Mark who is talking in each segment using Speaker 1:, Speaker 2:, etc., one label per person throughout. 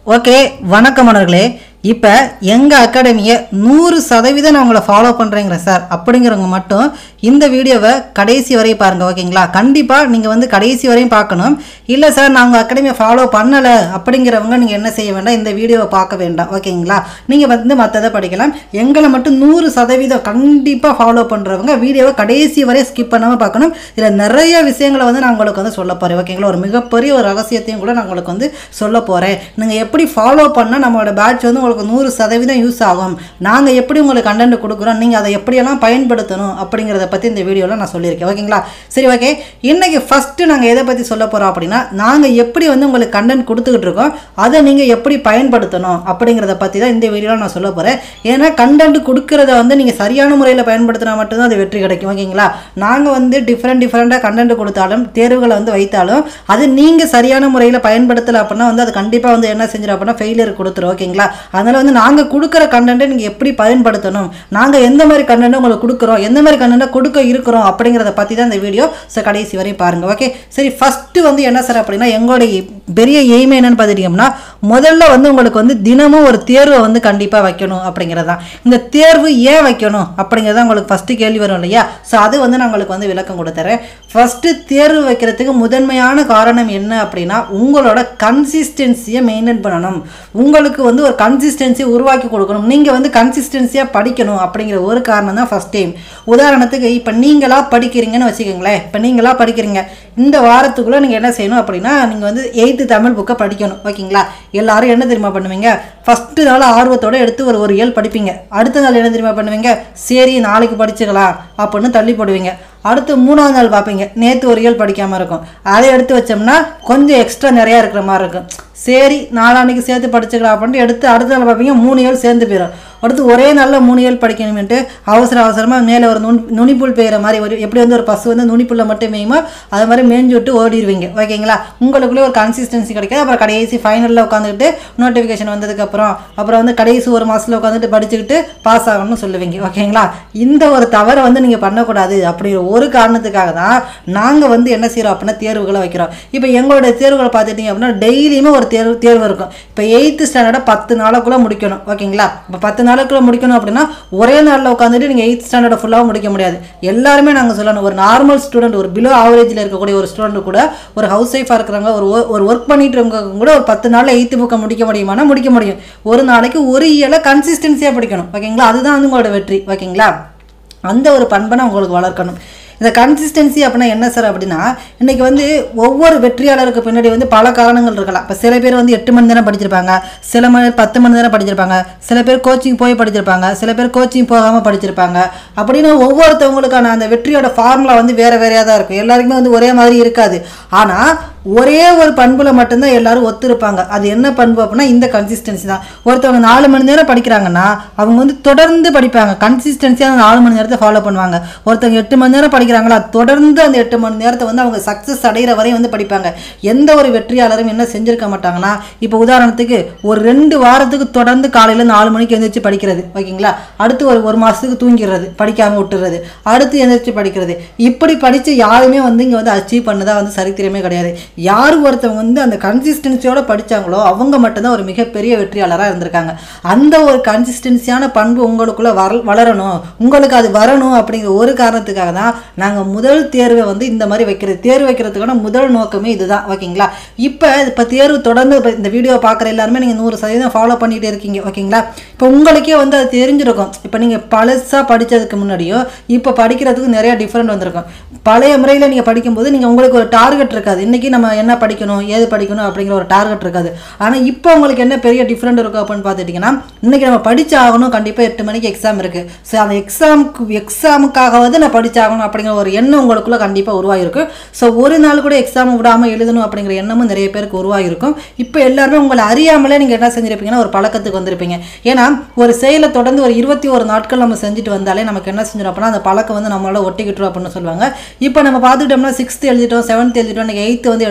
Speaker 1: okay வணக்கம் மன்னர்களே இப்போ எங்கள் அகாடமியை நூறு சதவீதம் நான் உங்களை ஃபாலோ பண்ணுறேங்கிற சார் அப்படிங்கிறவங்க மட்டும் இந்த வீடியோவை கடைசி வரையும் பாருங்கள் ஓகேங்களா கண்டிப்பாக நீங்கள் வந்து கடைசி வரையும் பார்க்கணும் இல்லை சார் நான் உங்கள் அகாடமியை ஃபாலோ பண்ணலை அப்படிங்கிறவங்க நீங்கள் என்ன செய்ய வேண்டாம் இந்த வீடியோவை பார்க்க வேண்டாம் ஓகேங்களா நீங்கள் வந்து மற்றதை படிக்கலாம் எங்களை மட்டும் நூறு சதவீதம் கண்டிப்பாக ஃபாலோ பண்ணுறவங்க வீடியோவை கடைசி வரை ஸ்கிப் பண்ணாமல் பார்க்கணும் இதில் நிறைய விஷயங்களை வந்து நான் உங்களுக்கு வந்து சொல்ல போகிறேன் ஓகேங்களா ஒரு மிகப்பெரிய ஒரு ரகசியத்தையும் கூட நான் உங்களுக்கு வந்து சொல்ல போகிறேன் நீங்கள் எப்படி ஃபாலோ பண்ணால் நம்மளோட பேட்ச் வந்து உங்களுக்கு நூறு சதவீதம் யூஸ் ஆகும் நாங்கள் எப்படி உங்களுக்கு கண்டென்ட் கொடுக்குறோம் நீங்கள் அதை எப்படியெல்லாம் பயன்படுத்தணும் அப்படிங்கிறத பற்றி இந்த வீடியோவில் நான் சொல்லியிருக்கேன் ஓகேங்களா சரி ஓகே இன்றைக்கி ஃபஸ்ட்டு நாங்கள் எதை பற்றி சொல்ல போகிறோம் அப்படின்னா நாங்கள் எப்படி வந்து உங்களுக்கு கண்டென்ட் கொடுத்துக்கிட்டு இருக்கோம் அதை நீங்கள் எப்படி பயன்படுத்தணும் அப்படிங்கிறத பற்றி தான் இந்த வீடியோவில் நான் சொல்ல போகிறேன் ஏன்னா கண்டென்ட் கொடுக்குறத வந்து நீங்கள் சரியான முறையில் பயன்படுத்தினா மட்டும்தான் அது வெற்றி கிடைக்கும் ஓகேங்களா நாங்கள் வந்து டிஃப்ரெண்ட் டிஃப்ரெண்ட்டாக கண்டென்ட் கொடுத்தாலும் தேர்வுகளை வந்து வைத்தாலும் அது நீங்கள் சரியான முறையில் பயன்படுத்தலை அப்படின்னா வந்து அது கண்டிப்பாக வந்து என்ன செஞ்சிடும் அப்படின்னா ஃபெயிலியர் கொடுத்துரும் ஓகேங்களா அதனால் வந்து நாங்கள் கொடுக்குற கண்டென்ட்டை நீங்கள் எப்படி பயன்படுத்தணும் நாங்கள் எந்த மாதிரி கண்டென்ட் உங்களுக்கு கொடுக்குறோம் எந்த மாதிரி கண்டென்ட்டை கொடுக்க இருக்கிறோம் அப்படிங்கிறத பற்றி தான் இந்த வீடியோ ஸோ கடைசி வரையும் பாருங்கள் ஓகே சரி ஃபஸ்ட்டு வந்து என்ன சார் அப்படின்னா எங்களுடைய பெரிய எய்ம் என்னன்னு பார்த்துட்டிங்கன்னா முதல்ல வந்து உங்களுக்கு வந்து தினமும் ஒரு தேர்வை வந்து கண்டிப்பாக வைக்கணும் அப்படிங்கிறது தான் இந்த தேர்வு ஏன் வைக்கணும் அப்படிங்கிறது தான் உங்களுக்கு ஃபஸ்ட்டு கேள்வி வரும் இல்லையா ஸோ அது வந்து நான் உங்களுக்கு வந்து விளக்கம் கொடுத்துறேன் ஃபஸ்ட்டு தேர்வு வைக்கிறதுக்கு முதன்மையான காரணம் என்ன அப்படின்னா உங்களோட கன்சிஸ்டன்சியை மெயின்டைன் பண்ணணும் உங்களுக்கு வந்து ஒரு கன்சிஸ்டன்சி உருவாக்கி கொடுக்கணும் நீங்கள் வந்து கன்சிஸ்டன்சியாக படிக்கணும் அப்படிங்கிற ஒரு காரணம் தான் ஃபஸ்ட் டைம் உதாரணத்துக்கு இப்போ நீங்களாக படிக்கிறீங்கன்னு வச்சுக்கோங்களேன் இப்போ நீங்களாக படிக்கிறீங்க இந்த வாரத்துக்குள்ளே நீங்கள் என்ன செய்யணும் அப்படின்னா நீங்கள் வந்து எயித்து தமிழ் புக்கை படிக்கணும் ஓகேங்களா எல்லாரும் என்ன தெரியுமா பண்ணுவீங்க ஃபஸ்ட்டு நாள் ஆர்வத்தோட எடுத்து ஒரு ஒரு இயல் படிப்பீங்க அடுத்த நாள் என்ன தெரியுமா பண்ணுவீங்க சரி நாளைக்கு படிச்சுக்கலாம் அப்படின்னு தள்ளி போடுவீங்க அடுத்து மூணாவது நாள் பார்ப்பீங்க நேற்று ஒரு இயல் படிக்காமல் இருக்கும் அதை எடுத்து வச்சோம்னா கொஞ்சம் எக்ஸ்ட்ரா நிறையா இருக்கிற மாதிரி இருக்கும் சரி நாளான்னைக்கு சேர்த்து படிச்சுக்கலாம் அப்படின்ட்டு எடுத்து அடுத்த நாள் பார்ப்பீங்க மூணு இயல் சேர்ந்து போயிடும் அடுத்து ஒரே நாளில் மூணு இயல் படிக்கணும்ட்டு அவசர அவசரமாக மேலே ஒரு நுனி நுனிப்புல் பெய்கிற மாதிரி ஒரு எப்படி வந்து ஒரு பசு வந்து நுனிப்புல்ல மட்டும் மேயுமோ அது மாதிரி மேய்ஞ்சு விட்டு ஓடிடுவீங்க ஓகேங்களா உங்களுக்குள்ளே ஒரு கன்சிஸ்டன்சி கிடைக்காது அப்புறம் கடைசி ஃபைனலில் உட்காந்துக்கிட்டு நோட்டிஃபிகேஷன் வந்ததுக்கப்புறம் அப்புறம் வந்து கடைசி ஒரு மாதத்தில் உட்காந்துட்டு படிச்சுக்கிட்டு பாஸ் ஆகணும்னு சொல்லுவீங்க ஓகேங்களா இந்த ஒரு தவறை வந்து நீங்கள் பண்ணக்கூடாது அப்படிங்கிற ஒரு காரணத்துக்காக தான் நாங்கள் வந்து என்ன செய்கிறோம் அப்படின்னா தேர்வுகளை வைக்கிறோம் இப்போ எங்களுடைய தேர்வுகளை பார்த்துட்டிங்க அப்படின்னா டெய்லியுமே ஒரு தேர்வு தேர்வு இருக்கும் இப்போ எயித்து ஸ்டாண்டர்டை பத்து நாளுக்குள்ளே முடிக்கணும் ஓகேங்களா இப்போ பத்து நாளுக்குள்ளே முடிக்கணும் அப்படின்னா ஒரே நாளில் உட்காந்துட்டு நீங்கள் எயித் ஸ்டாண்டர்டை ஃபுல்லாக முடிக்க முடியாது எல்லாருமே நாங்கள் சொல்லணும் ஒரு நார்மல் ஸ்டூடெண்ட் ஒரு பிலோ ஆவரேஜில் இருக்கக்கூடிய ஒரு ஸ்டூடெண்ட் கூட ஒரு ஹவுஸ் ஒய்ஃபாக இருக்கிறவங்க ஒரு wo- ஒரு ஒர்க் பண்ணிட்டு இருக்கவங்க கூட ஒரு பத்து நாளில் எயித்து புக்கை முடிக்க முடியுமானா முடிக்க முடியும் ஒரு நாளைக்கு ஒரு இயலை கன்சிஸ்டன்சியாக படிக்கணும் ஓகேங்களா அதுதான் வந்து உங்களோட வெற்றி ஓகேங்களா அந்த ஒரு பண்பை நான் உங்களுக்கு வளர்க்கணும் இந்த கன்சிஸ்டன்சி அப்படின்னா என்ன சார் அப்படின்னா இன்னைக்கு வந்து ஒவ்வொரு வெற்றியாளருக்கு பின்னாடி வந்து பல காரணங்கள் இருக்கலாம் இப்போ சில பேர் வந்து எட்டு மணி நேரம் படிச்சிருப்பாங்க சில மணி பத்து மணி நேரம் படிச்சிருப்பாங்க சில பேர் கோச்சிங் போய் படிச்சிருப்பாங்க சில பேர் கோச்சிங் போகாமல் படிச்சிருப்பாங்க அப்படின்னு ஒவ்வொருத்தவங்களுக்கான அந்த வெற்றியோட ஃபார்முலா வந்து வேற வேறையாக தான் இருக்கும் எல்லாருக்குமே வந்து ஒரே மாதிரி இருக்காது ஆனால் ஒரே ஒரு பண்புல மட்டும்தான் எல்லாரும் ஒத்துருப்பாங்க அது என்ன பண்பு அப்படின்னா இந்த கன்சிஸ்டன்சி தான் ஒருத்தவங்க நாலு மணி நேரம் படிக்கிறாங்கன்னா அவங்க வந்து தொடர்ந்து படிப்பாங்க கன்சிஸ்டன்சியாக அந்த நாலு மணி நேரத்தை ஃபாலோ பண்ணுவாங்க ஒருத்தவங்க எட்டு மணி நேரம் படிக்கிறாங்களா தொடர்ந்து அந்த எட்டு மணி நேரத்தை வந்து அவங்க சக்ஸஸ் அடைகிற வரையும் வந்து படிப்பாங்க எந்த ஒரு வெற்றியாளரும் என்ன செஞ்சிருக்க மாட்டாங்கன்னா இப்போ உதாரணத்துக்கு ஒரு ரெண்டு வாரத்துக்கு தொடர்ந்து காலையில் நாலு மணிக்கு எழுந்திரிச்சு படிக்கிறது ஓகேங்களா அடுத்து ஒரு ஒரு மாதத்துக்கு தூங்கிடுறது படிக்காமல் விட்டுறது அடுத்து எழுந்திரிச்சு படிக்கிறது இப்படி படித்து யாருமே வந்து இங்கே வந்து அச்சீவ் பண்ணதா வந்து சரித்திரமே கிடையாது யார் ஒருத்தவங்க வந்து அந்த கன்சிஸ்டன்சியோட படிச்சாங்களோ அவங்க மட்டும்தான் ஒரு மிகப்பெரிய வெற்றியாளராக இருந்திருக்காங்க அந்த ஒரு கன்சிஸ்டன்சியான பண்பு உங்களுக்குள்ள வர வளரணும் உங்களுக்கு அது வரணும் அப்படிங்கிற ஒரு காரணத்துக்காக தான் நாங்கள் முதல் தேர்வை வந்து இந்த மாதிரி வைக்கிறது தேர்வு வைக்கிறதுக்கான முதல் நோக்கமே இதுதான் ஓகேங்களா இப்போ இப்போ தேர்வு தொடர்ந்து இப்ப இந்த வீடியோ பார்க்குற எல்லாருமே நீங்கள் நூறு சதவீதம் ஃபாலோ பண்ணிகிட்டே இருக்கீங்க ஓகேங்களா இப்போ உங்களுக்கே வந்து அது தெரிஞ்சிருக்கும் இப்போ நீங்கள் பழசாக படித்ததுக்கு முன்னாடியோ இப்போ படிக்கிறதுக்கு நிறைய டிஃப்ரெண்ட் வந்திருக்கும் பழைய முறையில் நீங்கள் படிக்கும்போது நீங்கள் உங்களுக்கு ஒரு டார்கெட் இருக்காது இன்றைக்கி நம்ம என்ன படிக்கணும் ஏது படிக்கணும் அப்படிங்கிற ஒரு டார்கெட் இருக்காது ஆனால் இப்போ உங்களுக்கு என்ன பெரிய டிஃப்ரெண்ட் இருக்கும் அப்படின்னு பார்த்துட்டிங்கன்னா இன்றைக்கி நம்ம படிச்சாகணும் கண்டிப்பாக எட்டு மணிக்கு எக்ஸாம் இருக்குது ஸோ அந்த எக்ஸாமுக்கு எக்ஸாமுக்காகவது நான் படிச்சாகணும் அப்படிங்கிற ஒரு எண்ணம் உங்களுக்குள்ள கண்டிப்பாக உருவாகிருக்கும் ஸோ ஒரு நாள் கூட எக்ஸாம் விடாமல் எழுதணும் அப்படிங்கிற எண்ணமும் நிறைய பேருக்கு உருவாகிருக்கும் இப்போ எல்லாருமே உங்களை அறியாமலே நீங்கள் என்ன செஞ்சிருப்பீங்கன்னா ஒரு பழக்கத்துக்கு வந்திருப்பீங்க ஏன்னா ஒரு செயலை தொடர்ந்து ஒரு இருபத்தி ஒரு நாட்கள் நம்ம செஞ்சுட்டு வந்தாலே நமக்கு என்ன செஞ்சிடும் அப்படின்னா அந்த பழக்கம் வந்து நம்மளால ஒட்டிக்கிட்டுரும் அப்படின்னு சொல்லுவாங்க இப்போ நம்ம பார்த்துக்கிட்டோம்னா சிக்ஸ்த் எழுதிட்டோம் செவன்த் எழுதிட்டோம் எனக்கு எயித்து வந்து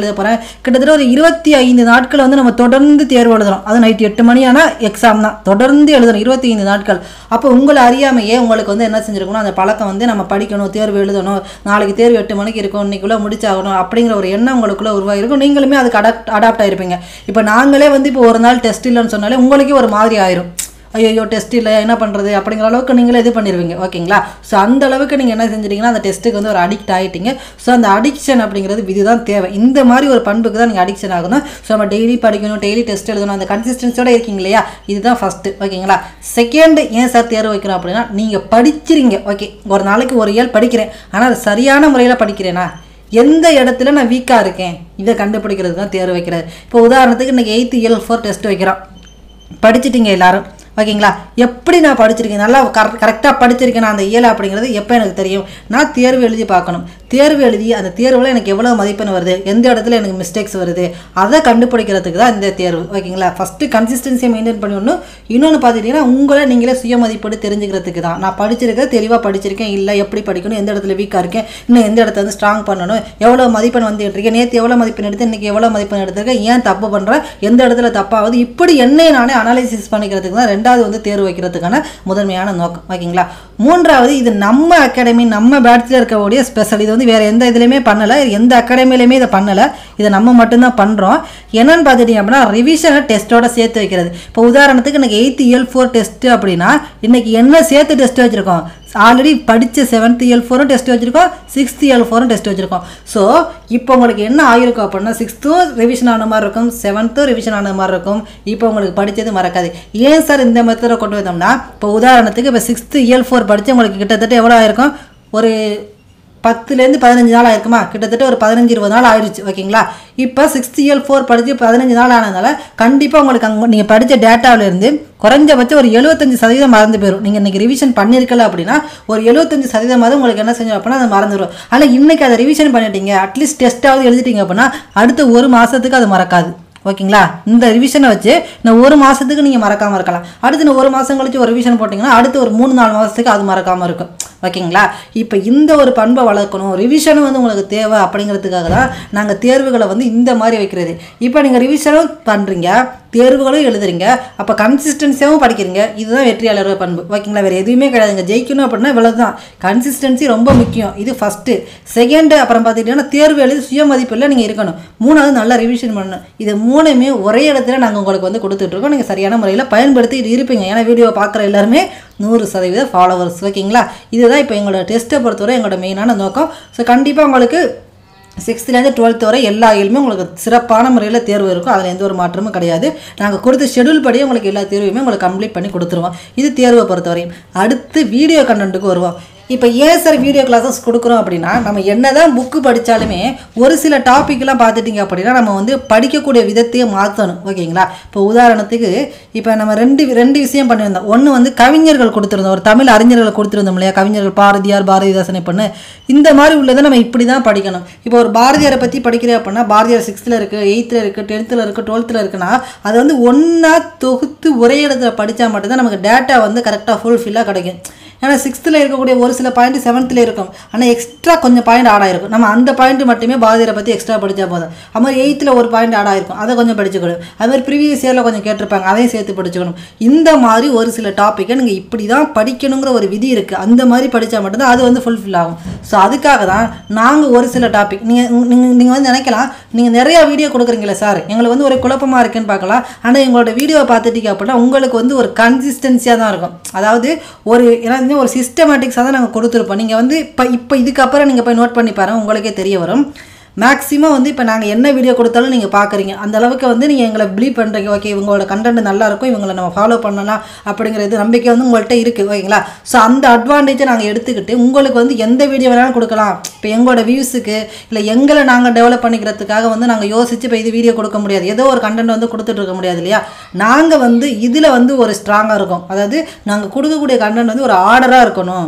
Speaker 1: எழுத போகிறேன் கிட்டத்தட்ட ஒரு இருபத்தி ஐந்து நாட்கள் வந்து நம்ம தொடர்ந்து தேர்வு எழுதுறோம் அது நைட் எட்டு மணி ஆனால் எக்ஸாம் தான் தொடர்ந்து எழுதணும் இருபத்தி ஐந்து நாட்கள் அப்போ உங்களை அறியாமையே உங்களுக்கு வந்து என்ன செஞ்சிருக்கணும் அந்த பழக்கம் வந்து நம்ம படிக்கணும் தேர்வு எழுதணும் நாளைக்கு தேர்வு எட்டு மணிக்கு இருக்கும் இன்னைக்குள்ளே முடிச்சாகணும் அப்படிங்கிற ஒரு எண்ணம் உங்களுக்குள்ள உருவாகிருக்கும் நீங்களுமே அதுக்கு அடாப்ட் அடாப்ட் ஆயிருப்பீங்க இப்போ நாங்களே வந்து இப்போ ஒரு நாள் டெஸ்ட் இல்லைன்னு சொன்னாலே உங்களுக்கே ஒரு மாதிரி ஆயிரும் ஐயோ டெஸ்ட் இல்லை என்ன பண்ணுறது அப்படிங்கிற அளவுக்கு நீங்களே இது பண்ணிடுவீங்க ஓகேங்களா ஸோ அந்த அளவுக்கு நீங்கள் என்ன செஞ்சிட்டீங்கன்னா அந்த டெஸ்ட்டுக்கு வந்து ஒரு அடிக்ட் ஆகிட்டீங்க ஸோ அந்த அடிக்ஷன் அப்படிங்கிறது இதுதான் தேவை இந்த மாதிரி ஒரு பண்புக்கு தான் நீங்கள் அடிக்ஷன் ஆகணும் ஸோ நம்ம டெய்லி படிக்கணும் டெய்லி டெஸ்ட் எழுதணும் அந்த கன்சிஸ்டன்சியோட இருக்கீங்க இல்லையா இதுதான் ஃபஸ்ட்டு ஓகேங்களா செகண்ட் ஏன் சார் தேர்வு வைக்கிறோம் அப்படின்னா நீங்கள் படிச்சிருங்க ஓகே ஒரு நாளைக்கு ஒரு இயல் படிக்கிறேன் ஆனால் அது சரியான முறையில் படிக்கிறேனா எந்த இடத்துல நான் வீக்காக இருக்கேன் இதை கண்டுபிடிக்கிறது தான் தேர்வு வைக்கிறது இப்போ உதாரணத்துக்கு இன்றைக்கி எயித்து இயல் ஃபோர் டெஸ்ட் வைக்கிறோம் படிச்சிட்டீங்க எல்லாரும் ஓகேங்களா எப்படி நான் படிச்சிருக்கேன் நல்லா கரெக்ட் கரெக்டாக படிச்சிருக்கேன் நான் அந்த இயலை அப்படிங்கிறது எப்போ எனக்கு தெரியும் நான் தேர்வு எழுதி பார்க்கணும் தேர்வு எழுதி அந்த தேர்வில் எனக்கு எவ்வளோ மதிப்பெண் வருது எந்த இடத்துல எனக்கு மிஸ்டேக்ஸ் வருது அதை கண்டுபிடிக்கிறதுக்கு தான் இந்த தேர்வு ஓகேங்களா ஃபஸ்ட்டு கன்சிஸ்டன்சியை மெயின்டைன் பண்ணிடணும் இன்னொன்று பார்த்துட்டிங்கன்னா உங்களை நீங்களே சுய மதிப்பீடு தெரிஞ்சுக்கிறதுக்கு தான் நான் படிச்சிருக்கேன் தெளிவாக படிச்சிருக்கேன் இல்லை எப்படி படிக்கணும் எந்த இடத்துல வீக்காக இருக்கேன் இன்னும் எந்த இடத்துல வந்து ஸ்ட்ராங் பண்ணணும் எவ்வளோ மதிப்பெண் வந்து இருக்கேன் நேற்று எவ்வளோ மதிப்பெண் எடுத்து இன்றைக்கி எவ்வளோ மதிப்பெண் எடுத்திருக்கேன் ஏன் தப்பு பண்ணுறேன் எந்த இடத்துல தப்பாகுது இப்படி என்னை நானே அனாலிசிஸ் பண்ணிக்கிறதுக்கு தான் ரெண்டாவது வந்து தேர்வு வைக்கிறதுக்கான முதன்மையான நோக்கம் ஓகேங்களா மூன்றாவது இது நம்ம அகாடமி நம்ம பேட்சில் இருக்கக்கூடிய ஸ்பெஷல் இது வந்து வேறு எந்த இதுலையுமே பண்ணலை எந்த அகாடமிலையுமே இதை பண்ணலை இதை நம்ம மட்டும்தான் பண்ணுறோம் என்னன்னு பார்த்துட்டிங்க அப்படின்னா ரிவிஷனை டெஸ்ட்டோட சேர்த்து வைக்கிறது இப்போ உதாரணத்துக்கு இன்னைக்கு எயித்து இயல் ஃபோர் டெஸ்ட்டு அப்படின்னா இன்னைக்கு என்ன சேர்த்து டெஸ்ட் வச்சுருக்கோம் ஆல்ரெடி படித்த செவன்த் இயல் ஃபோரும் டெஸ்ட் வச்சுருக்கோம் சிக்ஸ்த் இயல் ஃபோரும் டெஸ்ட் வச்சுருக்கோம் ஸோ இப்போ உங்களுக்கு என்ன ஆகிருக்கும் அப்படின்னா சிக்ஸ்த்தும் ரிவிஷன் ஆன மாதிரி இருக்கும் செவன்த்தும் ரிவிஷன் ஆன மாதிரி இருக்கும் இப்போ உங்களுக்கு படித்தது மறக்காது ஏன் சார் இந்த மெத்தடை கொண்டு வந்தோம்னா இப்போ உதாரணத்துக்கு இப்போ சிக்ஸ்த்து இயல் ஃபோர் படித்து உங்களுக்கு கிட்டத்தட்ட எவ்வளோ ஆயிருக்கும் ஒரு பத்துலேருந்து பதினஞ்சு நாள் ஆயிருக்குமா கிட்டத்தட்ட ஒரு பதினஞ்சு இருபது நாள் ஆயிடுச்சு ஓகேங்களா இப்போ சிக்ஸ்த் இயர் ஃபோர் படித்து பதினஞ்சு நாள் ஆனதுனால கண்டிப்பாக உங்களுக்கு அங்கே நீங்கள் படித்த டேட்டாவிலேருந்து குறைஞ்சபட்சம் ஒரு எழுபத்தஞ்சு சதவீதம் மறந்து போயிடும் நீங்கள் இன்றைக்கி ரிவிஷன் பண்ணியிருக்கல அப்படின்னா ஒரு எழுபத்தஞ்சு சதவீதமாவது உங்களுக்கு என்ன செஞ்சோம் அப்படின்னா அது மறந்துடும் ஆனால் இன்றைக்கி அதை ரிவிஷன் பண்ணிட்டீங்க அட்லீஸ்ட் டெஸ்ட்டாவது எழுதிட்டீங்க அப்படின்னா அடுத்த ஒரு மாதத்துக்கு அது மறக்காது ஓகேங்களா இந்த ரிவிஷனை வச்சு இந்த ஒரு மாதத்துக்கு நீங்கள் மறக்காமல் இருக்கலாம் அடுத்து இந்த ஒரு மாதம் கழிச்சு ஒரு ரிவிஷன் போட்டிங்கன்னா அடுத்து ஒரு மூணு நாலு மாதத்துக்கு அது மறக்காமல் இருக்கும் ஓகேங்களா இப்போ இந்த ஒரு பண்பை வளர்க்கணும் ரிவிஷனும் வந்து உங்களுக்கு தேவை அப்படிங்கிறதுக்காக தான் நாங்கள் தேர்வுகளை வந்து இந்த மாதிரி வைக்கிறது இப்போ நீங்கள் ரிவிஷனும் பண்ணுறீங்க தேர்வுகளும் எழுதுறீங்க அப்போ கன்சிஸ்டன்சியாகவும் படிக்கிறீங்க இதுதான் வெற்றியாளர் பண்பு ஓகேங்களா வேறு எதுவுமே கிடையாதுங்க ஜெயிக்கணும் அப்படின்னா இவ்வளோ தான் கன்சிஸ்டன்சி ரொம்ப முக்கியம் இது ஃபஸ்ட்டு செகண்டு அப்புறம் பார்த்துக்கிட்டிங்கன்னா தேர்வு எழுதி சுய மதிப்பில் நீங்கள் இருக்கணும் மூணாவது நல்லா ரிவிஷன் பண்ணணும் இது மூணுமே ஒரே இடத்துல நாங்கள் உங்களுக்கு வந்து கொடுத்துட்ருக்கோம் நீங்கள் சரியான முறையில் பயன்படுத்திட்டு இருப்பீங்க ஏன்னா வீடியோவை பார்க்குற எல்லாருமே நூறு சதவீத ஃபாலோவர்ஸ் ஓகேங்களா இதுதான் இப்போ எங்களோட டெஸ்ட்டை பொறுத்தவரை எங்களோட மெயினான நோக்கம் ஸோ கண்டிப்பாக உங்களுக்கு சிக்ஸ்த்துலேருந்து டுவெல்த் வரை எல்லா இயலுமே உங்களுக்கு சிறப்பான முறையில் தேர்வு இருக்கும் அதில் எந்த ஒரு மாற்றமும் கிடையாது நாங்கள் கொடுத்த ஷெடியூல் படி உங்களுக்கு எல்லா தேர்வையுமே உங்களுக்கு கம்ப்ளீட் பண்ணி கொடுத்துருவோம் இது தேர்வை பொறுத்தவரையும் அடுத்து வீடியோ கண்டென்ட்டுக்கு வருவோம் இப்போ ஏன் சார் வீடியோ கிளாஸஸ் கொடுக்குறோம் அப்படின்னா நம்ம என்னதான் புக்கு படித்தாலுமே ஒரு சில டாப்பிக்லாம் பார்த்துட்டிங்க அப்படின்னா நம்ம வந்து படிக்கக்கூடிய விதத்தையே மாற்றணும் ஓகேங்களா இப்போ உதாரணத்துக்கு இப்போ நம்ம ரெண்டு ரெண்டு விஷயம் பண்ணியிருந்தோம் ஒன்று வந்து கவிஞர்கள் கொடுத்துருந்தோம் ஒரு தமிழ் அறிஞர்களை கொடுத்துருந்தோம் இல்லையா கவிஞர்கள் பாரதியார் பாரதிதாசனை பண்ணு இந்த மாதிரி உள்ளதை நம்ம இப்படி தான் படிக்கணும் இப்போ ஒரு பாரதியாரை பற்றி படிக்கிறேன் அப்படின்னா பாரதியார் சிக்ஸ்த்தில் இருக்குது எயித்தில் இருக்குது டென்த்தில் இருக்குது டுவெல்த்தில் இருக்குன்னா அது வந்து ஒன்றா தொகுத்து ஒரே இடத்துல படித்தா மட்டும்தான் நமக்கு டேட்டா வந்து கரெக்டாக ஃபுல்ஃபில்லாக கிடைக்கும் ஏன்னா சிக்ஸ்த்தில் இருக்கக்கூடிய ஒரு சில பாயிண்ட் செவன்த்தில் இருக்கும் ஆனால் எக்ஸ்ட்ரா கொஞ்சம் பாயிண்ட் ஆட் ஆயிருக்கும் நம்ம அந்த பாயிண்ட் மட்டுமே பாரதியரை பற்றி எக்ஸ்ட்ரா படித்தா போதும் அது மாதிரி எயித்தில் ஒரு பாயிண்ட் ஆட் ஆயிருக்கும் அதை கொஞ்சம் படிச்சுக்கணும் அது மாதிரி ப்ரீவியஸ் இயரில் கொஞ்சம் கேட்டிருப்பாங்க அதையும் சேர்த்து படிச்சுக்கணும் இந்த மாதிரி ஒரு சில டாப்பிக்கை நீங்கள் இப்படி தான் படிக்கணுங்கிற ஒரு விதி இருக்குது அந்த மாதிரி படித்தா மட்டும்தான் அது வந்து ஃபுல்ஃபில் ஆகும் ஸோ அதுக்காக தான் நாங்கள் ஒரு சில டாபிக் நீங்கள் நீங்கள் நீங்கள் வந்து நினைக்கலாம் நீங்கள் நிறையா வீடியோ கொடுக்குறீங்களே சார் எங்களுக்கு வந்து ஒரு குழப்பமாக இருக்குன்னு பார்க்கலாம் ஆனால் எங்களோட வீடியோவை பார்த்துட்டீங்க அப்படின்னா உங்களுக்கு வந்து ஒரு கன்சிஸ்டன்சியாக தான் இருக்கும் அதாவது ஒரு ஏன்னா வந்து ஒரு சிஸ்டமேட்டிக்ஸாக தான் நாங்கள் கொடுத்துருப்போம் நீங்கள் வந்து இப்போ இப்போ இதுக்கப்புறம் நீங்கள் போய் நோட் பண்ணி பாருங்கள் உங்களுக்கே தெரிய வரும் மேக்ஸிமம் வந்து இப்போ நாங்கள் என்ன வீடியோ கொடுத்தாலும் நீங்கள் பார்க்குறீங்க அந்த அளவுக்கு வந்து நீங்கள் எங்களை பிலீவ் பண்ணுறீங்க ஓகே இவங்களோட கண்டென்ட் நல்லா இருக்கும் இவங்களை நம்ம ஃபாலோ பண்ணலாம் அப்படிங்கிறது நம்பிக்கை வந்து உங்கள்கிட்ட இருக்குது ஓகேங்களா ஸோ அந்த அட்வான்டேஜை நாங்கள் எடுத்துக்கிட்டு உங்களுக்கு வந்து எந்த வீடியோ வேணாலும் கொடுக்கலாம் இப்போ எங்களோட வியூஸுக்கு இல்லை எங்களை நாங்கள் டெவலப் பண்ணிக்கிறதுக்காக வந்து நாங்கள் யோசித்து இப்போ இது வீடியோ கொடுக்க முடியாது ஏதோ ஒரு கண்டென்ட் வந்து கொடுத்துட்டு இருக்க முடியாது இல்லையா நாங்கள் வந்து இதில் வந்து ஒரு ஸ்ட்ராங்காக இருக்கும் அதாவது நாங்கள் கொடுக்கக்கூடிய கண்டென்ட் வந்து ஒரு ஆர்டராக இருக்கணும்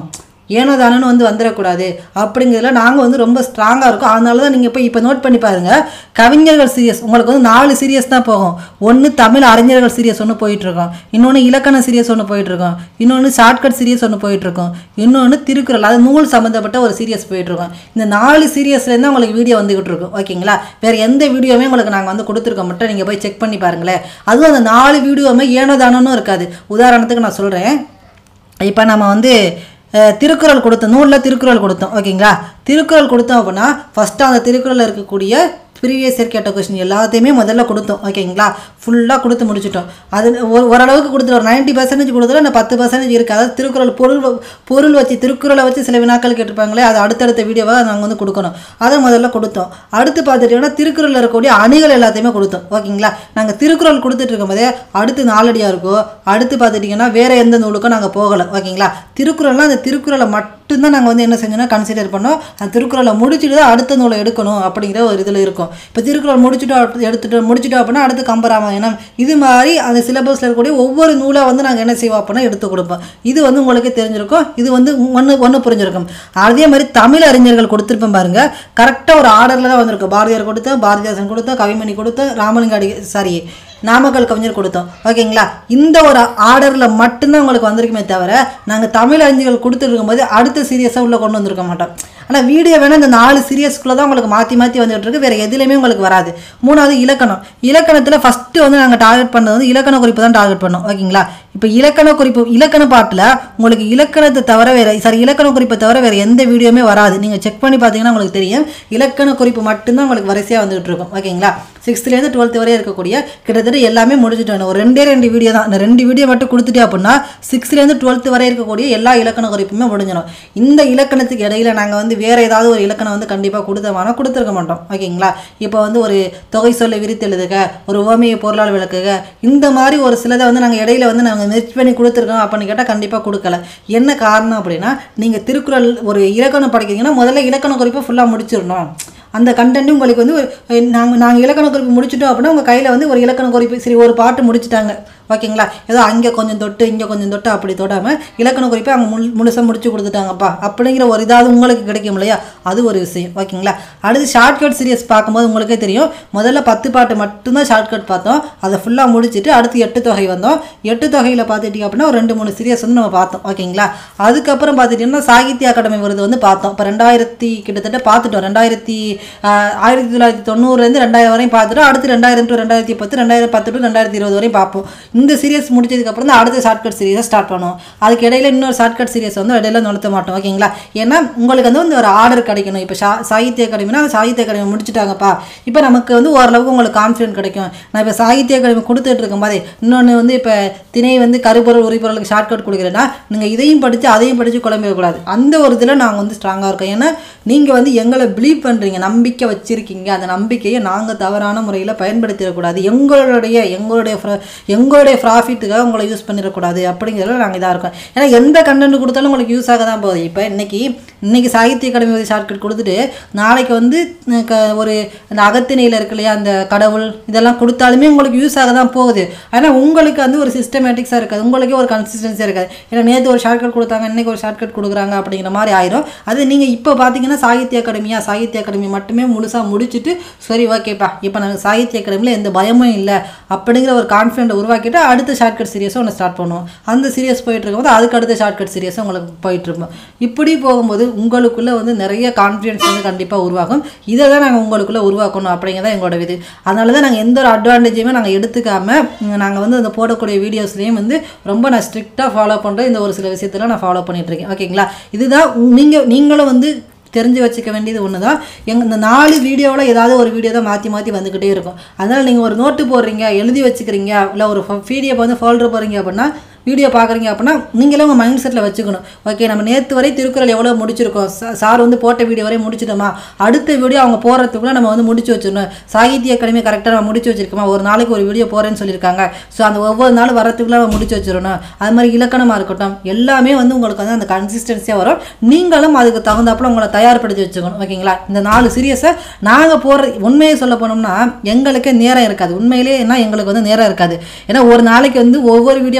Speaker 1: ஏனோ தானோன்னு வந்து வந்துடக்கூடாது அப்படிங்கிறதுல நாங்கள் வந்து ரொம்ப ஸ்ட்ராங்காக இருக்கோம் அதனால தான் நீங்கள் இப்போ இப்போ நோட் பண்ணி பாருங்கள் கவிஞர்கள் சீரியஸ் உங்களுக்கு வந்து நாலு சீரியஸ் தான் போகும் ஒன்று தமிழ் அறிஞர்கள் சீரியஸ் ஒன்று போயிட்டுருக்கோம் இன்னொன்று இலக்கண சீரியஸ் ஒன்று போயிட்டுருக்கோம் இன்னொன்று ஷார்ட்கட் சீரியஸ் ஒன்று போயிட்டுருக்கோம் இன்னொன்று திருக்குறள் அது நூல் சம்மந்தப்பட்ட ஒரு சீரியஸ் போயிட்டுருக்கோம் இந்த நாலு சீரியஸ்லேருந்து உங்களுக்கு வீடியோ வந்துகிட்டு இருக்கும் ஓகேங்களா வேறு எந்த வீடியோவுமே உங்களுக்கு நாங்கள் வந்து கொடுத்துருக்க மட்டும் நீங்கள் போய் செக் பண்ணி பாருங்களேன் அதுவும் அந்த நாலு வீடியோவுமே ஏனோ தானோன்னு இருக்காது உதாரணத்துக்கு நான் சொல்கிறேன் இப்போ நம்ம வந்து அஹ், திருக்குறள் கொடுத்தோம் நூலில் திருக்குறள் கொடுத்தோம் ஓகேங்களா திருக்குறள் கொடுத்தோம் அப்படின்னா ஃபஸ்ட்டு அந்த திருக்குறளில் இருக்கக்கூடிய ப்ரீவியஸ் இயர் கேட்ட கொஸ்டின் எல்லாத்தையுமே முதல்ல கொடுத்தோம் ஓகேங்களா ஃபுல்லாக கொடுத்து முடிச்சிட்டோம் அது ஒரு ஓரளவுக்கு கொடுத்துட்டு ஒரு நைன்ட்டி பர்சன்டேஜ் கொடுத்துட்டு இந்த பத்து பர்சன்டேஜ் இருக்குது அதாவது திருக்குறள் பொருள் வ- பொருள் வச்சு திருக்குறளை வச்சு சில வினாக்கள் கேட்டிருப்பாங்களே அது அடுத்தடுத்த வீடியோவாக நாங்கள் வந்து கொடுக்கணும் அதை முதல்ல கொடுத்தோம் அடுத்து பார்த்துட்டீங்கன்னா திருக்குறளில் இருக்கக்கூடிய அணிகள் எல்லாத்தையுமே கொடுத்தோம் ஓகேங்களா நாங்கள் திருக்குறள் கொடுத்துட்டு இருக்கும்போதே அடுத்து நாலடியாக இருக்கோ அடுத்து பார்த்துட்டிங்கன்னா வேறு எந்த நூலுக்கும் நாங்கள் போகலை ஓகேங்களா திருக்குறள்லாம் அந்த திருக்குறளை மட்டும்தான் நாங்கள் வந்து என்ன செஞ்சோம்னா கன்சிடர் பண்ணோம் அந்த திருக்குறளை முடிச்சுட்டு தான் அடுத்த நூலை எடுக்கணும் அப்படிங்கிற ஒரு இதில் இருக்கும் இப்போ திருக்குறள் முடிச்சுட்டோம் அப்படி- எடுத்துட்டு முடிச்சுட்டோம் அப்படின்னா அடுத்து கம்பராமாயணம் இது மாதிரி அந்த சிலபஸில் இருக்கக்கூடிய ஒவ்வொரு நூலாக வந்து நாங்கள் என்ன செய்வோம் அப்படின்னா எடுத்து கொடுப்போம் இது வந்து உங்களுக்கே தெரிஞ்சிருக்கும் இது வந்து ஒன்று ஒன்று புரிஞ்சிருக்கும் அதே மாதிரி தமிழ் அறிஞர்கள் கொடுத்துருப்போம் பாருங்க கரெக்டாக ஒரு ஆர்டரில் தான் வந்திருக்கும் பாரதியார் கொடுத்தோம் பாரதிதாசன் கொடுத்தோம் கவிமணி கொடுத்தோம் ராமலிங்காடி சாரி நாமக்கல் கவிஞர் கொடுத்தோம் ஓகேங்களா இந்த ஒரு ஆர்டரில் மட்டும்தான் உங்களுக்கு வந்திருக்குமே தவிர நாங்கள் தமிழ் அறிஞர்கள் கொடுத்துட்டு இருக்கும்போது அடுத்த சீரியஸாக உள்ளே கொண்டு வந்திருக்க மாட்டோம் ஆனால் வீடியோ வேணால் இந்த நாலு சீரியஸ்க்குள்ளே தான் உங்களுக்கு மாற்றி மாற்றி வந்துட்டு இருக்கு வேறு எதுலையுமே உங்களுக்கு வராது மூணாவது இலக்கணம் இலக்கணத்தில் ஃபஸ்ட்டு வந்து நாங்கள் டார்கெட் பண்ணது வந்து இலக்கண குறிப்பு தான் டார்கெட் பண்ணோம் ஓகேங்களா இப்போ இலக்கண குறிப்பு இலக்கண பாட்டில் உங்களுக்கு இலக்கணத்தை தவிர வேறு சாரி இலக்கண குறிப்பை தவிர வேறு எந்த வீடியோவுமே வராது நீங்கள் செக் பண்ணி பார்த்தீங்கன்னா உங்களுக்கு தெரியும் இலக்கண குறிப்பு மட்டும்தான் உங்களுக்கு வரிசையாக வந்துகிட்டு இருக்கும் ஓகேங்களா சிக்ஸ்த்லேருந்து டுவெல்த் வரை இருக்கக்கூடிய கிட்டத்தட்ட எல்லாமே முடிச்சுட்டோம் ஒரு ரெண்டே ரெண்டு வீடியோ தான் இந்த ரெண்டு வீடியோ மட்டும் கொடுத்துட்டே அப்படின்னா சிக்ஸ்த்லேருந்து டுவெல்த் வரை இருக்கக்கூடிய எல்லா இலக்கண குறிப்புமே முடிஞ்சிடும் இந்த இலக்கணத்துக்கு இடையில நாங்கள் வந்து வேறு ஏதாவது ஒரு இலக்கணம் வந்து கண்டிப்பாக கொடுத்தோம்னா கொடுத்துருக்க மாட்டோம் ஓகேங்களா இப்போ வந்து ஒரு தொகை சொல்லை விரித்து எழுதுக ஒரு ஓமையை பொருளால் விளக்குக இந்த மாதிரி ஒரு சிலதை வந்து நாங்கள் இடையில வந்து நாங்கள் மெர்ச் பண்ணி கொடுத்துருக்கோம் அப்படின்னு கேட்டால் கண்டிப்பாக கொடுக்கல என்ன காரணம் அப்படின்னா நீங்கள் திருக்குறள் ஒரு இலக்கணம் படிக்கிறீங்கன்னா முதல்ல இலக்கண குறிப்பை ஃபுல்லாக முடிச்சிடணும் அந்த கண்டென்ட் உங்களுக்கு வந்து நாங்கள் நாங்கள் இலக்கண குறிப்பு முடிச்சிட்டோம் அப்படின்னா உங்கள் கையில் வந்து ஒரு இலக்கண குறிப்பு சரி ஒரு பாட்டு முடிச்சிட்டாங்க ஓகேங்களா ஏதோ அங்கே கொஞ்சம் தொட்டு இங்கே கொஞ்சம் தொட்டு அப்படி தொடாமல் இலக்கண குறிப்பை அவங்க முழு முழுசாக முடிச்சு கொடுத்துட்டாங்கப்பா அப்படிங்கிற ஒரு இதாவது உங்களுக்கு கிடைக்கும் இல்லையா அது ஒரு விஷயம் ஓகேங்களா அடுத்து ஷார்ட்கட் சீரியஸ் பார்க்கும்போது உங்களுக்கே தெரியும் முதல்ல பத்து பாட்டு மட்டும்தான் ஷார்ட்கட் பார்த்தோம் அதை ஃபுல்லாக முடிச்சுட்டு அடுத்து எட்டு தொகை வந்தோம் எட்டு தொகையில் பார்த்துட்டிங்க அப்படின்னா ஒரு ரெண்டு மூணு சீரியஸ் வந்து நம்ம பார்த்தோம் ஓகேங்களா அதுக்கப்புறம் பார்த்துட்டிங்கன்னா சாகித்ய அகாடமி விருது வந்து பார்த்தோம் இப்போ ரெண்டாயிரத்தி கிட்டத்தட்ட பார்த்துட்டோம் ரெண்டாயிரத்தி ஆஹ், ஆயிரத்தி தொள்ளாயிரத்தி தொண்ணூறுலேருந்து ரெண்டாயிரம் வரையும் பார்த்துட்டோம் அடுத்து ரெண்டாயிரம் டு ரெண்டாயிரத்தி பத்து ரெண்டாயிரத்தி பத்து டு ரெண்டாயிரத்தி இருபது வரையும் பார்ப்போம் இந்த சீரியஸ் முடிச்சதுக்கப்புறம் தான் அடுத்த ஷார்ட்கட் சீரியஸை ஸ்டார்ட் பண்ணுவோம் அதுக்கு இடையில இன்னொரு ஷார்ட்கட் சீரியஸ் வந்து இடையில நடத்த மாட்டோம் ஓகேங்களா ஏன்னா உங்களுக்கு வந்து இந்த ஒரு ஆர்டர் கிடைக்கணும் இப்போ சா சாகித்ய அகாடமினா அந்த சாகித்ய அகாடமி முடிச்சுட்டாங்கப்பா இப்போ நமக்கு வந்து ஓரளவுக்கு உங்களுக்கு கான்ஃபிடென்ட் கிடைக்கும் நான் இப்போ சாகித்ய அகாடமி கொடுத்துட்டு இருக்கும்போதே இன்னொன்று வந்து இப்போ திணை வந்து கருப்பொருள் உரிப்பொருளுக்கு ஷார்ட்கட் கொடுக்குறேன்னா நீங்கள் இதையும் படித்து அதையும் படித்து குழம்பிடக்கூடாது அந்த ஒரு இதில் நாங்கள் வந்து ஸ்ட்ராங்காக இருக்கோம் ஏன்னா நீங்கள் வந்து எங்களை பிலீவ் பண்ணுறீங்க நம்பிக்கை வச்சுருக்கீங்க அந்த நம்பிக்கையை நாங்கள் தவறான முறையில் பயன்படுத்திடக்கூடாது எங்களுடைய எங்களுடைய fro- எங்களுடைய ப்ராஃபிட்டுக்காக உங்களை யூஸ் பண்ணிடக்கூடாது அப்படிங்கிறதுல நாங்கள் இதாக இருக்கோம் ஏன்னா எந்த கண்டென்ட் கொடுத்தாலும் உங்களுக்கு யூஸ் ஆக தான் போகுது இப்போ இன்னைக்கு இன்னைக்கு சாகித்ய அகாடமி ஒரு ஷார்ட்கட் கொடுத்துட்டு நாளைக்கு வந்து அஹ், க- ஒரு அந்த அகத்திணையில் இருக்கு இல்லையா அந்த கடவுள் இதெல்லாம் கொடுத்தாலுமே உங்களுக்கு யூஸ் ஆக தான் போகுது ஆனால் உங்களுக்கு வந்து ஒரு சிஸ்டமேட்டிக்ஸாக இருக்காது உங்களுக்கே ஒரு கன்சிஸ்டன்சியாக இருக்காது ஏன்னா நேற்று ஒரு ஷார்ட்கட் கொடுத்தாங்க இன்னைக்கு ஒரு ஷார்ட்கட் கொடுக்குறாங்க அப்படிங்கிற மாதிரி ஆயிரும் அது நீங்கள் இப்போ பார்த்தீங்கன்னா சாகித்ய அகாடமியா சாகித்ய அகாடமி மட்டுமே முழுசாக முடிச்சுட்டு சரி ஓகேப்பா இப்போ நாங்கள் சாகித்ய அகாடமியில் எந்த பயமும் இல்லை அப்படிங்கிற ஒரு கான்ஃபிடென்ட் உருவாக்கிட்டு அடுத்த ஷார்ட்கட் சீரியஸும் ஒன்று ஸ்டார்ட் பண்ணுவோம் அந்த சீரியஸ் போயிட்டு இருக்கும்போது அதுக்கு அடுத்த ஷார்ட்கட் சீரியஸும் உங்களுக்கு போயிட்டு இருப்போம் இப்படி போகும்போது உங்களுக்குள்ளே வந்து நிறைய கான்ஃபிடென்ஸ் வந்து கண்டிப்பாக உருவாகும் இதை தான் நாங்கள் உங்களுக்குள்ளே உருவாக்கணும் அப்படிங்கிறத எங்களோட இது அதனால தான் நாங்கள் எந்த ஒரு அட்வான்டேஜையுமே நாங்கள் எடுத்துக்காம நாங்கள் வந்து அந்த போடக்கூடிய வீடியோஸ்லேயும் வந்து ரொம்ப நான் ஸ்ட்ரிக்டாக ஃபாலோ பண்ணுற இந்த ஒரு சில விஷயத்தில் நான் ஃபாலோ பண்ணிட்டு இருக்கேன் ஓகேங்களா இதுதான் நீங்கள் நீங்களும் வந்து தெரிஞ்சு வச்சுக்க வேண்டியது ஒன்று தான் எங்கள் இந்த நாலு வீடியோவில் ஏதாவது ஒரு வீடியோ தான் மாற்றி மாற்றி வந்துக்கிட்டே இருக்கும் அதனால் நீங்கள் ஒரு நோட்டு போடுறீங்க எழுதி வச்சுக்கிறீங்க இல்லை ஒரு பிடிஎஃப் வந்து ஃபோல்டர் போடுறீங்க அப்படின்னா வீடியோ பார்க்குறீங்க அப்படின்னா நீங்களே உங்கள் மைண்ட் செட்டில் வச்சுக்கணும் ஓகே நம்ம நேற்று வரை திருக்குறள் எவ்வளோ முடிச்சிருக்கோம் சா- சார் வந்து போட்ட வீடியோ வரை முடிச்சிட்டோமா அடுத்த வீடியோ அவங்க போடுறதுக்குள்ள நம்ம வந்து முடிச்சு வச்சிடணும் சாகித்ய அகாடமி கரெக்டாக நம்ம முடிச்சு வச்சிருக்கோமா ஒரு நாளைக்கு ஒரு வீடியோ போகிறேன்னு சொல்லியிருக்காங்க ஸோ அந்த ஒவ்வொரு நாள் வரத்துக்குள்ள நம்ம முடிச்சு வச்சிடணும் அது மாதிரி இலக்கணமாக இருக்கட்டும் எல்லாமே வந்து உங்களுக்கு வந்து அந்த கன்சிஸ்டன்சியாக வரும் நீங்களும் அதுக்கு தகுந்தாப்புல உங்களை தயார்படுத்தி வச்சுக்கணும் ஓகேங்களா இந்த நாலு சீரியஸை நாங்கள் போடுற உண்மையை சொல்ல போனோம்னா எங்களுக்கே நேரம் இருக்காது உண்மையிலேயே என்ன எங்களுக்கு வந்து நேரம் இருக்காது ஏன்னா ஒரு நாளைக்கு வந்து ஒவ்வொரு வீடியோ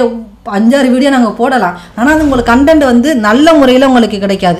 Speaker 1: அஞ்சாறு வீடியோ நாங்கள் போடலாம் ஆனால் அது உங்களுக்கு கண்டென்ட் வந்து நல்ல முறையில் உங்களுக்கு கிடைக்காது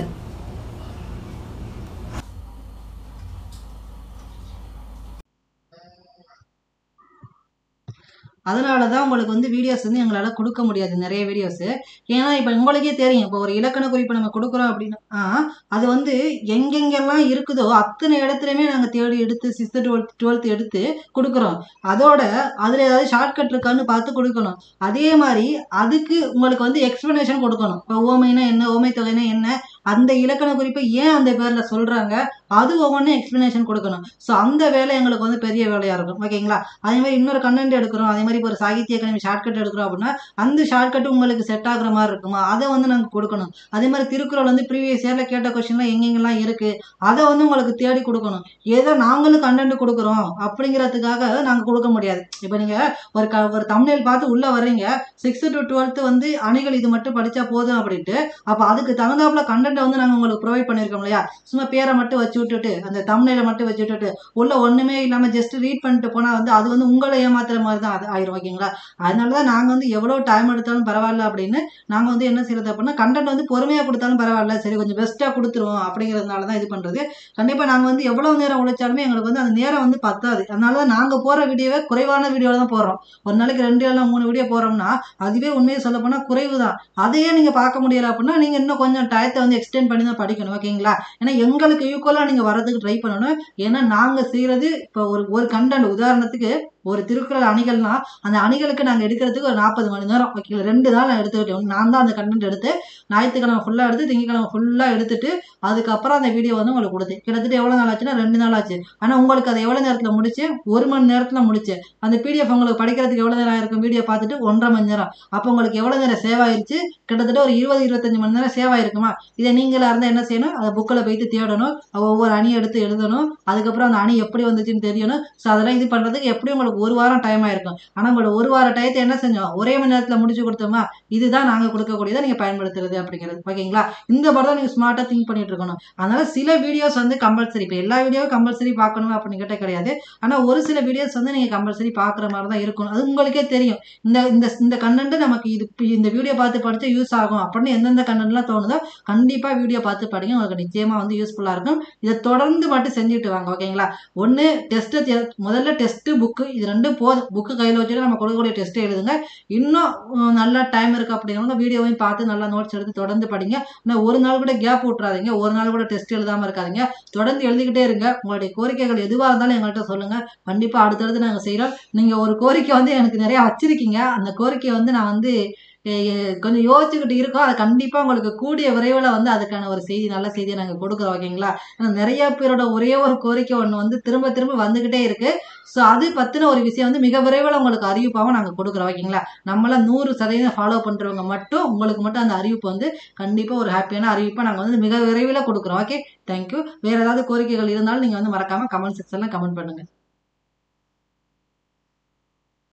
Speaker 1: அதனால தான் உங்களுக்கு வந்து வீடியோஸ் வந்து எங்களால் கொடுக்க முடியாது நிறைய வீடியோஸு ஏன்னா இப்போ உங்களுக்கே தெரியும் இப்போ ஒரு இலக்கண குறிப்பு நம்ம கொடுக்குறோம் அப்படின்னா அது வந்து எங்கெங்கெல்லாம் இருக்குதோ அத்தனை இடத்துலையுமே நாங்கள் தேடி எடுத்து சிக்ஸ்த்து டுவெல்த் டுவெல்த் எடுத்து கொடுக்குறோம் அதோட அதில் ஏதாவது ஷார்ட்கட் இருக்கான்னு பார்த்து கொடுக்கணும் அதே மாதிரி அதுக்கு உங்களுக்கு வந்து எக்ஸ்ப்ளனேஷன் கொடுக்கணும் இப்போ ஓமைனா என்ன ஓமை தொகைனா என்ன அந்த இலக்கண குறிப்பை ஏன் அந்த பேரில் சொல்கிறாங்க அது ஒவ்வொன்றும் எக்ஸ்ப்ளனேஷன் கொடுக்கணும் ஸோ அந்த வேலை எங்களுக்கு வந்து பெரிய வேலையாக இருக்கும் ஓகேங்களா அதே மாதிரி இன்னொரு கண்டென்ட் எடுக்கிறோம் அதே மாதிரி இப்போ ஒரு சாகித்ய அகாடமி ஷார்ட்கட் எடுக்கிறோம் அப்படின்னா அந்த ஷார்ட்கட் உங்களுக்கு செட் ஆகுற மாதிரி இருக்குமா அதை வந்து நாங்கள் கொடுக்கணும் அதே மாதிரி திருக்குறள் வந்து ப்ரீவியஸ் இயரில் கேட்ட கொஸ்டின்லாம் எங்கெங்கெல்லாம் இருக்குது அதை வந்து உங்களுக்கு தேடி கொடுக்கணும் ஏதோ நாங்களும் கண்டென்ட் கொடுக்குறோம் அப்படிங்கிறதுக்காக நாங்கள் கொடுக்க முடியாது இப்போ நீங்கள் ஒரு க ஒரு தமிழில் பார்த்து உள்ளே வர்றீங்க சிக்ஸ்த்து டு டுவெல்த்து வந்து அணிகள் இது மட்டும் படித்தா போதும் அப்படின்ட்டு அப்போ அதுக்கு தகுந்தாப்புல கண்டென்ட்டை வந்து நாங்கள் உங்களுக்கு ப்ரொவைட் பண்ணியிருக்கோம் இல்லையா சும்மா பேரை மட்டும் வச்சு விட்டுட்டு அந்த தமிழில மட்டும் வச்சு விட்டுட்டு உள்ள ஒன்றுமே இல்லாமல் ஜஸ்ட் ரீட் பண்ணிட்டு போனால் வந்து அது வந்து உங்களை ஏமாத்துற மாதிரி தான் அது ஆயிரும் ஓகேங்களா அதனால தான் நாங்கள் வந்து எவ்வளோ டைம் எடுத்தாலும் பரவாயில்ல அப்படின்னு நாங்கள் வந்து என்ன செய்யறது அப்படின்னா கண்டென்ட் வந்து பொறுமையாக கொடுத்தாலும் பரவாயில்ல சரி கொஞ்சம் பெஸ்ட்டாக கொடுத்துருவோம் அப்படிங்கிறதுனால தான் இது பண்ணுறது கண்டிப்பாக நாங்கள் வந்து எவ்வளோ நேரம் உழைச்சாலுமே எங்களுக்கு வந்து அந்த நேரம் வந்து பத்தாது அதனால தான் நாங்கள் போகிற வீடியோவே குறைவான வீடியோவில் தான் போடுறோம் ஒரு நாளைக்கு ரெண்டு இல்லை மூணு வீடியோ போகிறோம்னா அதுவே உண்மையை சொல்ல போனால் குறைவு தான் அதையே நீங்கள் பார்க்க முடியல அப்படின்னா நீங்கள் இன்னும் கொஞ்சம் டயத்தை வந்து எக்ஸ்டெண்ட் பண்ணி தான் படிக்கணும் ஓகேங்களா ஏன்னா எங்களுக்கு ஈக்குவலாக நீங்கள் வரதுக்கு ட்ரை பண்ணணும் ஏன்னா நாங்கள் செய்கிறது இப்போ ஒரு ஒரு கண்டென்ட் உதாரணத்துக்கு ஒரு திருக்குறள் அணிகள்னா அந்த அணிகளுக்கு நாங்கள் எடுக்கிறதுக்கு ஒரு நாற்பது மணி நேரம் ஓகேங்களா ரெண்டு தான் நான் எடுத்துக்கிட்டேன் நான் தான் அந்த கண்டென்ட் எடுத்து ஞாயிற்றுக்கிழமை ஃபுல்லாக எடுத்து திங்கக்கிழமை ஃபுல்லாக எடுத்துட்டு அதுக்கப்புறம் அந்த வீடியோ வந்து உங்களுக்கு கொடுத்து கிட்டத்தட்ட எவ்வளோ நாள் ஆச்சுன்னா ரெண்டு நாள் ஆச்சு ஆனால் உங்களுக்கு அதை எவ்வளோ நேரத்தில் முடிச்சு ஒரு மணி நேரத்தில் முடிச்சு அந்த பிடிஎஃப் உங்களுக்கு படிக்கிறதுக்கு எவ்வளோ நேரம் ஆயிருக்கும் வீடியோ பார்த்துட்டு ஒன்றரை மணி நேரம் அப்போ உங்களுக்கு எவ்வளோ நேரம் சேவ் ஆயிருச்சு கிட்டத்தட்ட ஒரு இருபது இருபத்தஞ்சு மணி நேரம் சேவ் ஆயிருக்குமா இதை நீங்களா இருந்தால் என்ன செய்யணும் அதை புக்கில் போயிட்டு தேடணும் ஒவ்வொரு அணி எடுத்து எழுதணும் அதுக்கப்புறம் அந்த அணி எப்படி வந்துச்சுன்னு தெரியணும் ஸோ அதெல்லாம் இது பண்ணுறதுக்கு எப்படியும் உங்களுக்கு ஒரு வாரம் டைம் ஆயிருக்கும் ஆனால் உங்களோட ஒரு வார டயத்தை என்ன செஞ்சோம் ஒரே மணி நேரத்தில் முடிச்சு கொடுத்தோமா இதுதான் நாங்கள் கொடுக்கக்கூடியதை நீங்கள் பயன்படுத்துறது அப்படிங்கிறது ஓகேங்களா இந்த மாதிரி தான் நீங்கள் ஸ்மார்ட்டாக திங்க் பண்ணிட்டு இருக்கணும் அதனால சில வீடியோஸ் வந்து கம்பல்சரி இப்போ எல்லா வீடியோவும் கம்பல்சரி பார்க்கணும் அப்படின்னு கேட்டால் கிடையாது ஆனால் ஒரு சில வீடியோஸ் வந்து நீங்கள் கம்பல்சரி பார்க்குற மாதிரி தான் இருக்கணும் அது உங்களுக்கே தெரியும் இந்த இந்த இந்த கண்டென்ட் நமக்கு இது இந்த வீடியோ பார்த்து படித்தா யூஸ் ஆகும் அப்படின்னு எந்தெந்த கண்டென்ட்லாம் தோணுதோ கண்டிப்பாக வீடியோ பார்த்து படிங்க உங்களுக்கு நிச்சயமாக வந்து யூஸ்ஃபுல்லாக இருக்கும் இதை தொடர்ந்து மட்டும் செஞ்சுட்டு வாங்க ஓகேங்களா ஒன்று டெஸ்ட்டு முதல்ல டெஸ்ட்டு புக்கு இது ரெண்டும் போதும் புக்கு கையில் வச்சுட்டு நம்ம கொடுக்கக்கூடிய டெஸ்ட்டை எழுதுங்க இன்னும் உம், நல்லா டைம் இருக்குது அப்படிங்கிறவங்க வீடியோவையும் பார்த்து நல்லா நோட்ஸ் எடுத்து தொடர்ந்து படிங்க ஆனால் ஒரு நாள் கூட கேப் விட்றாதீங்க ஒரு நாள் கூட டெஸ்ட் எழுதாமல் இருக்காதீங்க தொடர்ந்து எழுதிக்கிட்டே இருங்க உங்களுடைய கோரிக்கைகள் எதுவாக இருந்தாலும் எங்கள்கிட்ட சொல்லுங்கள் கண்டிப்பாக அடுத்தடுத்து நாங்கள் செய்கிறோம் நீங்கள் ஒரு கோரிக்கை வந்து எனக்கு நிறையா வச்சிருக்கீங்க அந்த கோரிக்கையை வந்து நான் வந்து எ- எ- கொஞ்சம் யோசிச்சுக்கிட்டு இருக்கோம் அதை கண்டிப்பாக உங்களுக்கு கூடிய விரைவில் வந்து அதுக்கான ஒரு செய்தி நல்ல செய்தியை நாங்கள் கொடுக்குறோம் ஓகேங்களா ஏன்னா நிறைய பேரோட ஒரே ஒரு கோரிக்கை ஒன்று வந்து திரும்ப திரும்ப வந்துக்கிட்டே இருக்கு ஸோ அது பற்றின ஒரு விஷயம் வந்து மிக விரைவில் உங்களுக்கு அறிவிப்பாகவும் நாங்கள் கொடுக்குறோம் ஓகேங்களா நம்மள நூறு சதவீதம் ஃபாலோ பண்ணுறவங்க மட்டும் உங்களுக்கு மட்டும் அந்த அறிவிப்பு வந்து கண்டிப்பாக ஒரு ஹாப்பியான அறிவிப்பை நாங்கள் வந்து மிக விரைவில் கொடுக்குறோம் ஓகே தேங்க்யூ வேறு ஏதாவது கோரிக்கைகள் இருந்தாலும் நீங்கள் வந்து மறக்காமல் கமெண்ட் செக்ஷனில் கமெண்ட் பண்ணுங்கள்